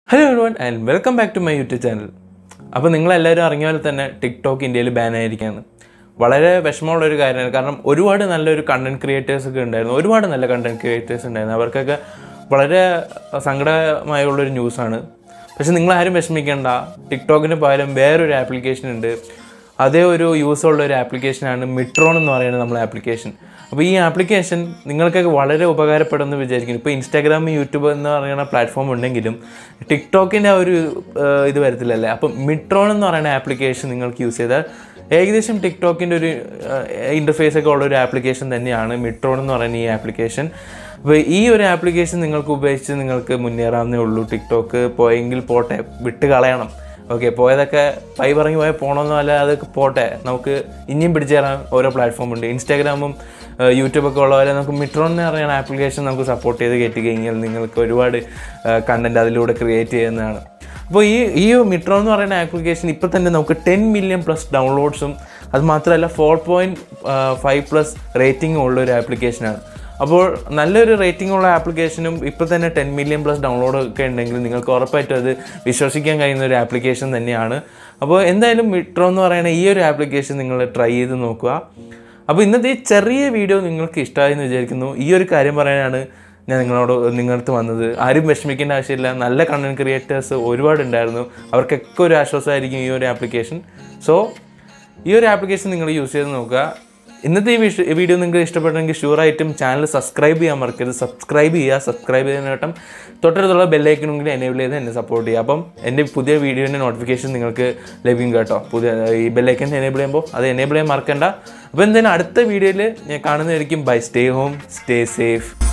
hello everyone and welcome back to my YouTube channel അപ്പോൾ നിങ്ങളെല്ലാവരും അറിഞ്ഞ പോലെ തന്നെ ടിക്ടോക്ക് ഇന്ത്യയിൽ ബാൻ ആയിരിക്കുകയാണ് വളരെ വിഷമമുള്ള ഒരു കാര്യമാണ് കാരണം ഒരുപാട് നല്ലൊരു കണ്ടന്റ് ക്രിയേറ്റേഴ്സ് ഒക്കെ ഉണ്ടായിരുന്നു ഒരുപാട് നല്ല കണ്ടന്റ് ക്രിയേറ്റേഴ്സ് ഉണ്ടായിരുന്നു അവർക്കൊക്കെ വളരെ സങ്കടമായുള്ളൊരു ന്യൂസാണ് പക്ഷെ നിങ്ങളാരും വിഷമിക്കേണ്ട ടിക്ടോക്കിന് പകരം വേറൊരു ആപ്ലിക്കേഷൻ ഉണ്ട് അതേ ഒരു യൂസ് ഉള്ള ഒരു ആപ്ലിക്കേഷനാണ് മിട്രോൺ എന്ന് പറയുന്ന നമ്മളെ ആപ്ലിക്കേഷൻ അപ്പോൾ ഈ ആപ്ലിക്കേഷൻ നിങ്ങൾക്കൊക്കെ വളരെ ഉപകാരപ്പെടുമെന്ന് വിചാരിക്കുന്നു ഇപ്പോൾ ഇൻസ്റ്റാഗ്രാം യൂട്യൂബ് എന്ന് പറയുന്ന പ്ലാറ്റ്ഫോം ഉണ്ടെങ്കിലും ടിക്ടോക്കിൻ്റെ ആ ഒരു ആ, ഇത് വരത്തില്ലല്ലേ അപ്പം മിട്രോൺ എന്ന് പറയുന്ന ആപ്ലിക്കേഷൻ നിങ്ങൾക്ക് യൂസ് ചെയ്താൽ ഏകദേശം ടിക്ടോക്കിൻ്റെ ഒരു ഇൻ്റർഫേസ് ഒക്കെ ഉള്ള ഒരു ആപ്ലിക്കേഷൻ തന്നെയാണ് മിട്രോൺ എന്ന് പറയുന്ന ഈ ആപ്ലിക്കേഷൻ അപ്പോൾ ഈ ഒരു ആപ്ലിക്കേഷൻ നിങ്ങൾക്ക് ഉപയോഗിച്ച് നിങ്ങൾക്ക് മുന്നേറാവുന്നേ ഉള്ളൂ ടിക്ടോക്ക് പോയെങ്കിൽ പോട്ടെ വിട്ട് കളയണം ഓക്കെ പോയതൊക്കെ പൈ പറഞ്ഞ് പോയാൽ പോകണമെന്നോ അല്ല അതൊക്കെ പോട്ടെ നമുക്ക് ഇനിയും പിടിച്ചു തരാൻ ഓരോ പ്ലാറ്റ്ഫോം ഉണ്ട് ഇൻസ്റ്റാഗ്രാമും യൂട്യൂബൊക്കെ ഉള്ള പോലെ നമുക്ക് മിട്രോൺ എന്ന് പറയുന്ന ആപ്ലിക്കേഷൻ നമുക്ക് സപ്പോർട്ട് ചെയ്ത് കയറ്റി കഴിഞ്ഞാൽ നിങ്ങൾക്ക് ഒരുപാട് കണ്ടൻറ്റ് അതിലൂടെ ക്രിയേറ്റ് ചെയ്യുന്നതാണ് അപ്പോൾ ഈ ഈ മിട്രോ എന്ന് പറയുന്ന ആപ്ലിക്കേഷൻ ഇപ്പോൾ തന്നെ നമുക്ക് ടെൻ മില്യൺ പ്ലസ് ഡൗൺലോഡ്സും അത് മാത്രമല്ല ഫോർ പോയിൻറ്റ് ഫൈവ് പ്ലസ് റേറ്റിംഗും ഉള്ള ഒരു ആപ്ലിക്കേഷനാണ് അപ്പോൾ നല്ലൊരു റേറ്റിംഗ് ഉള്ള ആപ്ലിക്കേഷനും ഇപ്പോൾ തന്നെ ടെൻ മില്യൺ പ്ലസ് ഡൗൺലോഡ് ഒക്കെ ഉണ്ടെങ്കിൽ നിങ്ങൾക്ക് ഉറപ്പായിട്ടും അത് വിശ്വസിക്കാൻ കഴിയുന്ന ഒരു ആപ്ലിക്കേഷൻ തന്നെയാണ് അപ്പോൾ എന്തായാലും മിട്രോ എന്ന് പറയുന്ന ഈ ഒരു ആപ്ലിക്കേഷൻ നിങ്ങൾ ട്രൈ ചെയ്ത് നോക്കുക അപ്പോൾ ഇന്നത്തെ ഈ ചെറിയ വീഡിയോ നിങ്ങൾക്ക് ഇഷ്ടമായെന്ന് വിചാരിക്കുന്നു ഈ ഒരു കാര്യം പറയാനാണ് ഞാൻ നിങ്ങളോട് നിങ്ങളടുത്ത് വന്നത് ആരും വിഷമിക്കേണ്ട ആവശ്യമില്ല നല്ല കണ്ടന്റ് ക്രിയേറ്റേഴ്സ് ഒരുപാട് ഉണ്ടായിരുന്നു അവർക്കൊക്കെ ഒരു ആശ്വാസമായിരിക്കും ഈ ഒരു ആപ്ലിക്കേഷൻ സോ ഈ ഒരു ആപ്ലിക്കേഷൻ നിങ്ങൾ യൂസ് ചെയ്ത് നോക്കുക ഇന്നത്തെ ഈ വിഷ ഈ വീഡിയോ നിങ്ങൾക്ക് ഇഷ്ടപ്പെട്ടെങ്കിൽ ഷുവറായിട്ടും ചാനൽ സബ്സ്ക്രൈബ് ചെയ്യാൻ മറക്കരുത് സബ്സ്ക്രൈബ് ചെയ്യുക സബ്സ്ക്രൈബ് ചെയ്യുന്ന നേട്ടം തൊട്ടടുത്തുള്ള ബെല്ലൈക്കണമെങ്കിൽ എനേബിൾ ചെയ്ത് എന്നെ സപ്പോർട്ട് ചെയ്യുക അപ്പം എൻ്റെ പുതിയ വീഡിയോൻ്റെ നോട്ടിഫിക്കേഷൻ നിങ്ങൾക്ക് ലഭിക്കും കേട്ടോ പുതിയ ഈ ബെല്ലൈക്കൻ എനേബിൾ ചെയ്യുമ്പോൾ അത് എനേബിൾ ചെയ്യാൻ മറക്കണ്ട അപ്പോൾ എന്തായാലും അടുത്ത വീഡിയോയിൽ ഞാൻ കാണുന്നതായിരിക്കും bye stay home stay safe